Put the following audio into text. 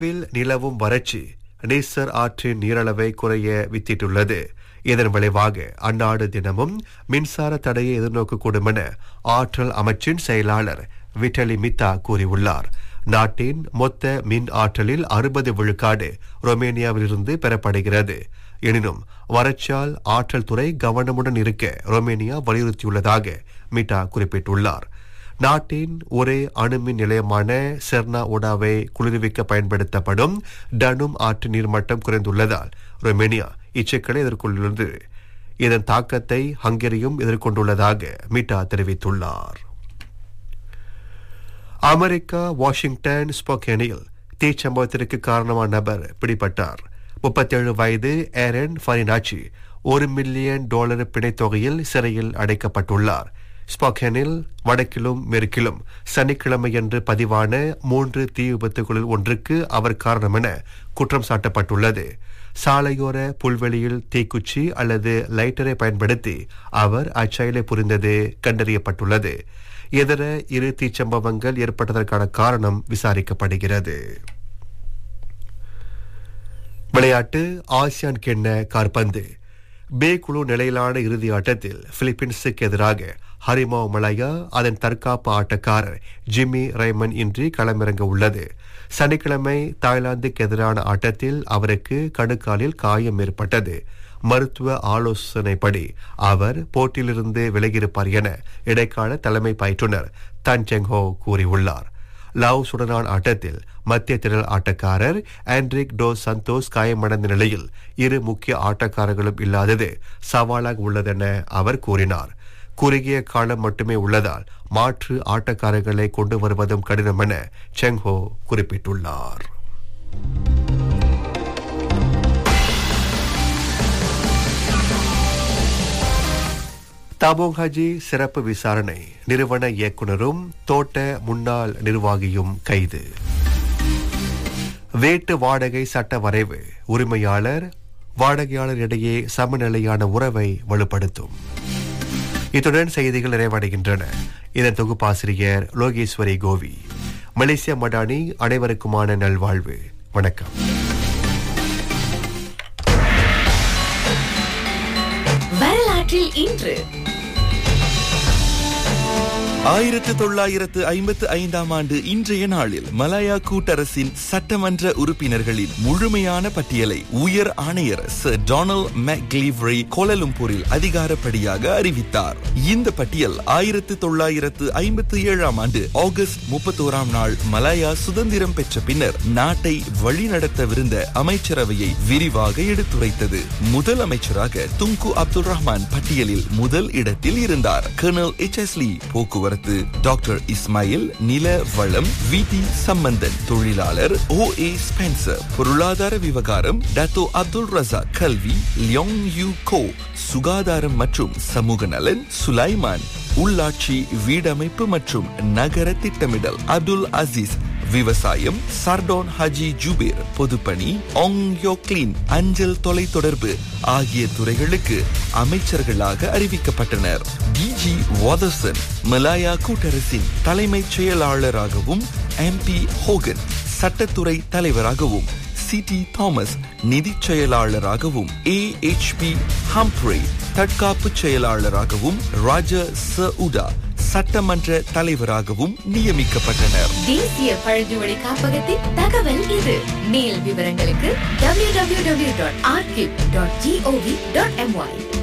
will நிலவும் வறட்சி நீசர் ஆற்றின் நீரளவை குறைய வித்திட்டுள்ளது இதன் விளைவாக அந்நாடு தினமும் மின்சார தடையை எதிர்நோக்கக்கூடும் என ஆற்றல் அமைச்சின் செயலாளர் விட்டலி மித்தா கூறியுள்ளார் நாட்டின் மொத்த மின் ஆற்றலில் அறுபது விழுக்காடு ரொமேனியாவிலிருந்து பெறப்படுகிறது எனினும் வறட்சியால் ஆற்றல் துறை கவனமுடன் இருக்க ரொமேனியா வலியுறுத்தியுள்ளதாக மிட்டா குறிப்பிட்டுள்ளார் நாட்டின் ஒரே அணுமின் நிலையமான செர்னா ஓடாவை குளிர்விக்க பயன்படுத்தப்படும் டனும் ஆற்று நீர்மட்டம் குறைந்துள்ளதால் ரொமேனியா இச்சிக்கலை எதிர்கொண்டுள்ளது இதன் தாக்கத்தை ஹங்கேரியும் எதிர்கொண்டுள்ளதாக மிட்டா தெரிவித்துள்ளார் அமெரிக்கா வாஷிங்டன் ஸ்போக்கேனில் தீச்சம்பவத்திற்கு காரணமான நபர் பிடிபட்டார் முப்பத்தேழு வயது ஏரன் ஃபரினாச்சி ஒரு மில்லியன் டாலர் பிணைத் தொகையில் சிறையில் அடைக்கப்பட்டுள்ளார் ஸ்பாக்கேனில் வடக்கிலும் மேற்கிலும் சனிக்கிழமையன்று பதிவான மூன்று தீ விபத்துகளில் ஒன்றுக்கு அவர் காரணம் என குற்றம் சாட்டப்பட்டுள்ளது சாலையோர புல்வெளியில் தீக்குச்சி அல்லது லைட்டரை பயன்படுத்தி அவர் அச்செயலை புரிந்தது கண்டறியப்பட்டுள்ளது இதர இரு தீச்சம்பவங்கள் ஏற்பட்டதற்கான காரணம் விசாரிக்கப்படுகிறது விளையாட்டு ஆசியான் கிண்ண கார்பந்து பே குழு நிலையிலான இறுதி ஆட்டத்தில் பிலிப்பீன்ஸுக்கு எதிராக ஹரிமா மலாயா அதன் தற்காப்பு ஆட்டக்காரர் ஜிம்மி ரைமன் இன்றி களமிறங்க உள்ளது சனிக்கிழமை தாய்லாந்துக்கு எதிரான ஆட்டத்தில் அவருக்கு கணுக்காலில் காயம் ஏற்பட்டது மருத்துவ ஆலோசனைப்படி அவர் போட்டியிலிருந்து விலகியிருப்பார் என இடைக்கால தலைமை பயிற்றுனர் தன் செங்ஹோ கூறியுள்ளார் லாவுசுடனான ஆட்டத்தில் மத்திய திரள் ஆட்டக்காரர் ஆண்ட்ரிக் டோ சந்தோஸ் காயமடைந்த நிலையில் இரு முக்கிய ஆட்டக்காரர்களும் இல்லாதது சவாலாக உள்ளதென அவர் கூறினார் குறுகிய காலம் மட்டுமே உள்ளதால் மாற்று ஆட்டக்காரர்களை கொண்டு வருவதும் கடினம் என செங்ஹோ குறிப்பிட்டுள்ளார் தபோங் ஹஜி சிறப்பு விசாரணை நிறுவன இயக்குனரும் தோட்ட முன்னாள் நிர்வாகியும் கைது வீட்டு வாடகை சட்ட வரைவு உரிமையாளர் வாடகையாளர் இடையே சமநிலையான உறவை வலுப்படுத்தும் இத்துடன் செய்திகள் நிறைவடைகின்றன இதன் தொகுப்பாசிரியர் லோகேஸ்வரி கோவி மலேசிய மடானி அனைவருக்குமான நல்வாழ்வு வணக்கம் வரலாற்றில் இன்று ஆயிரத்து தொள்ளாயிரத்து ஐம்பத்து ஐந்தாம் ஆண்டு இன்றைய நாளில் மலாயா கூட்டரசின் சட்டமன்ற உறுப்பினர்களின் முழுமையான பட்டியலை உயர் ஆணையர் சர் டொனால்ட் மெக்லீவ்ரி கோலலும்பூரில் அதிகாரப்படியாக அறிவித்தார் இந்த பட்டியல் ஆயிரத்து தொள்ளாயிரத்து ஐம்பத்து ஏழாம் ஆண்டு ஆகஸ்ட் முப்பத்தோராம் நாள் மலாயா சுதந்திரம் பெற்ற பின்னர் நாட்டை வழிநடத்தவிருந்த அமைச்சரவையை விரிவாக எடுத்துரைத்தது முதல் அமைச்சராக துங்கு அப்துல் ரஹ்மான் பட்டியலில் முதல் இடத்தில் இருந்தார் கர்னல் எச் எஸ் லீ போக்குவரத்து டாக்டர் இஸ்மாயில் நில வளம் வி டி சம்பந்தன் தொழிலாளர் ஓ ஏ ஸ்பென்சர் பொருளாதார விவகாரம் டத்தோ அப்துல் ரசா கல்வி லியோங் யூ கோ சுகாதாரம் மற்றும் சமூக நலன் சுலைமான் உள்ளாட்சி வீடமைப்பு மற்றும் நகர திட்டமிடல் அப்துல் அசீஸ் விவசாயம் சர்டோன் ஹஜி ஜுபேர் பொதுப்பணி ஆங் யோக்லின் அஞ்சல் தொலைத்தொடர்பு ஆகிய துறைகளுக்கு அமைச்சர்களாக அறிவிக்கப்பட்டனர் டிஜி வாதசன் மலாயா கூட்டரசின் தலைமைச் செயலாளராகவும் எம்பி ஹோகன் சட்டத்துறை தலைவராகவும் சிடி தாமஸ் நிதிச் செயலாளராகவும் ஏ எச் பி ஹம்ப்ரே தற்காப்பு செயலாளராகவும் ராஜ ச உடா சட்டமன்ற தலைவராகவும் நியமிக்கப்பட்டனர் தேசிய பழங்குடி காப்பகத்தின் தகவல் இது மேல் விவரங்களுக்கு www.archive.gov.my